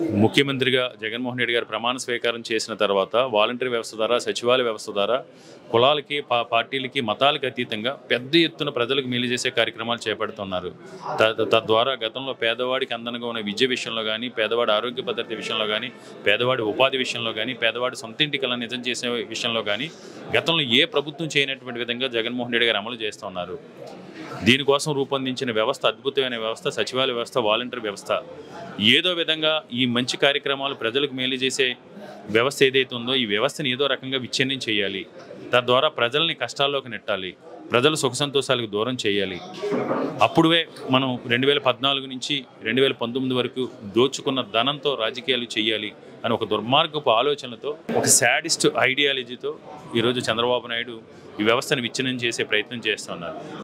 ముఖ్యమంత్రిగా జగన్మోహన్ రెడ్డి గారు ప్రమాణ స్వీకారం చేసిన తర్వాత వాలంటరీ వ్యవస్థ ద్వారా సచివాలయ వ్యవస్థ ద్వారా కులాలకి పా పార్టీలకి మతాలకి అతీతంగా పెద్ద ఎత్తున ప్రజలకు మేలు చేసే కార్యక్రమాలు చేపడుతున్నారు త- తద్వారా గతంలో పేదవాడికి అందనగా ఉన్న విద్య విషయంలో కానీ పేదవాడి ఆరోగ్య భద్రత విషయంలో కానీ పేదవాడి ఉపాధి విషయంలో కానీ పేదవాడి సొంత ఇంటి కళ నిజం చేసే విషయంలో కానీ గతంలో ఏ ప్రభుత్వం చేయనటువంటి విధంగా జగన్మోహన్ రెడ్డి గారు అమలు చేస్తున్నారు దీనికోసం రూపొందించిన వ్యవస్థ అద్భుతమైన వ్యవస్థ సచివాలయ వ్యవస్థ వాలంటీర్ వ్యవస్థ ఏదో విధంగా ఈ మంచి కార్యక్రమాలు ప్రజలకు మేలు చేసే వ్యవస్థ ఏదైతే ఉందో ఈ వ్యవస్థని ఏదో రకంగా విచ్ఛిన్నం చేయాలి తద్వారా ప్రజల్ని కష్టాల్లోకి నెట్టాలి ప్రజల సుఖ సంతోషాలకు దూరం చేయాలి అప్పుడే మనం రెండు వేల పద్నాలుగు నుంచి రెండు వేల పంతొమ్మిది వరకు దోచుకున్న ధనంతో రాజకీయాలు చేయాలి అని ఒక దుర్మార్గపు ఆలోచనలతో ఒక శాడిస్ట్ ఐడియాలజీతో ఈరోజు చంద్రబాబు నాయుడు ఈ వ్యవస్థను విచ్ఛిన్నం చేసే ప్రయత్నం చేస్తున్నారు